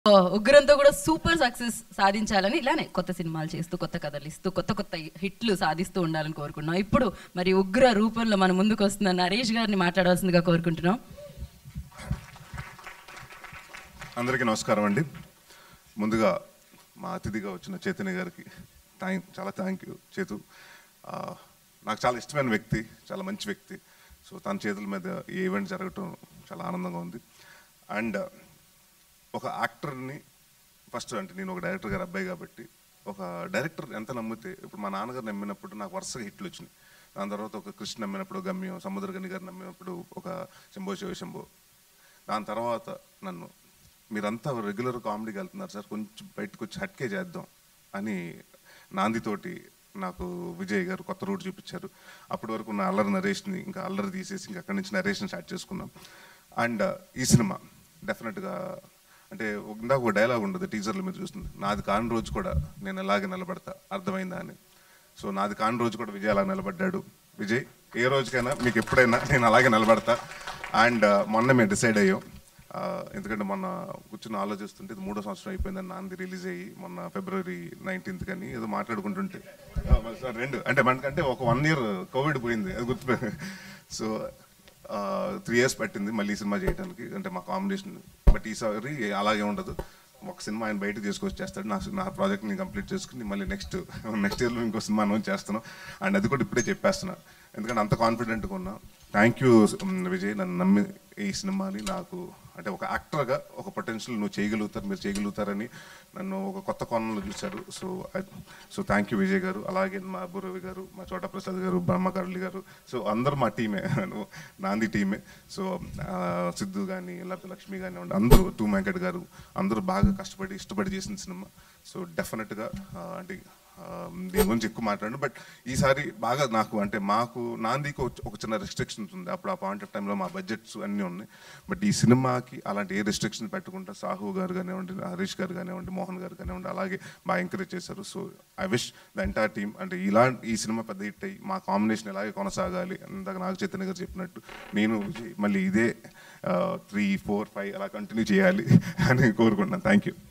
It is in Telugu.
ఉగ్రంతో కూడా సూపర్ సక్సెస్ సాధించాలని ఇలానే కొత్త సినిమాలు చేస్తూ కొత్త కథలు ఇస్తూ కొత్త కొత్త హిట్లు సాధిస్తూ ఉండాలని కోరుకుంటున్నాం ఇప్పుడు మరి ఉగ్ర రూపంలో మన ముందుకు వస్తున్న నరేష్ గారిని మాట్లాడవలసిందిగా కోరుకుంటున్నాం అందరికీ నమస్కారం అండి ముందుగా మా అతిథిగా వచ్చిన చైతన్య గారికి థ్యాంక్ చాలా థ్యాంక్ యూ చేతు ఆ, నాకు చాలా ఇష్టమైన వ్యక్తి చాలా మంచి వ్యక్తి సో తన చేతుల మీద ఈ ఈవెంట్ జరగటం చాలా ఆనందంగా ఉంది అండ్ ఒక యాక్టర్ని ఫస్ట్ అంటే నేను ఒక డైరెక్టర్ గారి అబ్బాయి కాబట్టి ఒక డైరెక్టర్ ఎంత నమ్మితే ఇప్పుడు మా నాన్నగారు నమ్మినప్పుడు నాకు వరుసగా హిట్లు వచ్చినాయి దాని తర్వాత ఒక కృష్ణ నమ్మినప్పుడు గమ్యం సముద్రగని గారు నమ్మినప్పుడు ఒక శంభో శివ శంభో దాని తర్వాత నన్ను మీరంతా రెగ్యులర్ కామెడీకి వెళ్తున్నారు సార్ కొంచెం బయటకు వచ్చి హట్కే చేద్దాం అని నాందితోటి నాకు విజయ్ గారు కొత్త రూట్ చూపించారు అప్పటి వరకు ఉన్న అల్లరి నరేష్ని ఇంకా అల్లరి తీసేసి ఇంకా అక్కడి నుంచి నరేష్ని స్టార్ట్ చేసుకున్నాం అండ్ ఈ సినిమా డెఫినెట్గా అంటే ఇందాక ఒక డైలాగ్ ఉండదు టీజర్లో మీరు చూస్తుంది నాది కాని రోజు కూడా నేను ఎలాగే నిలబడతా అర్థమైందా అని సో నాది కాని రోజు కూడా విజయ్ అలా నిలబడ్డాడు విజయ్ ఏ రోజుకైనా మీకు ఎప్పుడైనా నేను అలాగే నిలబడతా అండ్ మొన్న మేము డిసైడ్ అయ్యాం ఆ, ఎందుకంటే మొన్న కూర్చొని ఆలోచిస్తుంటే ఇది మూడో సంవత్సరం అయిపోయిందని నాంది రిలీజ్ అయ్యి మొన్న ఫిబ్రవరి నైన్టీన్త్ కానీ ఏదో మాట్లాడుకుంటుంటే ఆ, మరి సార్ రెండు అంటే మనకంటే ఒక వన్ ఇయర్ కోవిడ్ పోయింది అది గుర్తు సో త్రీ ఇయర్స్ పట్టింది మళ్ళీ ఈ సినిమా చేయడానికి అంటే మా కాంబినేషన్ బట్ ఈసారి అలాగే ఉండదు ఒక సినిమా ఆయన బయటకు తీసుకొచ్చి చేస్తాడు నా నా ప్రాజెక్ట్ నేను కంప్లీట్ చేసుకుని మళ్ళీ నెక్స్ట్ నెక్స్ట్ ఇయర్లో ఇంకో సినిమా అనౌన్స్ చేస్తున్నాం అండ్ అది కూడా ఇప్పుడే చెప్పేస్తున్నా ఎందుకంటే అంత కాన్ఫిడెంట్గా ఉన్నా థ్యాంక్ యూ విజయ్ నన్ను నమ్మి ఈ సినిమాని నాకు అంటే ఒక యాక్టర్గా ఒక పొటెన్షియల్ నువ్వు చేయగలుగుతారు మీరు చేయగలుగుతారని నన్ను ఒక కొత్త కోణంలో చూశారు so so thank you Vijay గారు అలాగే మా అబ్బురవి గారు మా చోటా ప్రసాద్ గారు బ్రహ్మకరళి గారు సో అందరూ మా టీమే నాంది టీమే సో ఆ, సిద్ధు కానీ లేకపోతే లక్ష్మి కానివ్వండి అందరూ టూ వెంకట్ గారు అందరూ బాగా కష్టపడి ఇష్టపడి చేసిన సినిమా సో డెఫినెట్గా అంటే ఆ, దీని గురించి ఎక్కువ మాట్లాడను బట్ ఈసారి బాగా నాకు అంటే మాకు నాందికి ఒక- ఒక చిన్న రెస్ట్రిక్షన్స్ ఉంది అప్పుడు ఆ పాయింట్ ఆఫ్ టైంలో మా బడ్జెట్స్ అన్నీ ఉన్నాయి బట్ ఈ సినిమాకి అలాంటి ఏ రెస్ట్రిక్షన్ పెట్టకుండా సాహు గారు కానివ్వండి హరీష్ గారు కానివ్వండి మోహన్ గారు కానివ్వండి అలాగే బాగా ఎంకరేజ్ చేశారు so I wish the entire team అంటే ఇలా ఈ సినిమా పెద్ద హిట్ అయ్యి మా కాంబినేషన్ ఇలాగే కొనసాగాలి ఇందాక నాగ చైతన్య గారు చెప్పినట్టు నేను విజయ్ మళ్ళీ ఇదే త్రీ ఫోర్ ఫైవ్ అలా కంటిన్యూ చేయాలి అని కోరుకుంటున్నాను థ్యాంక్ యూ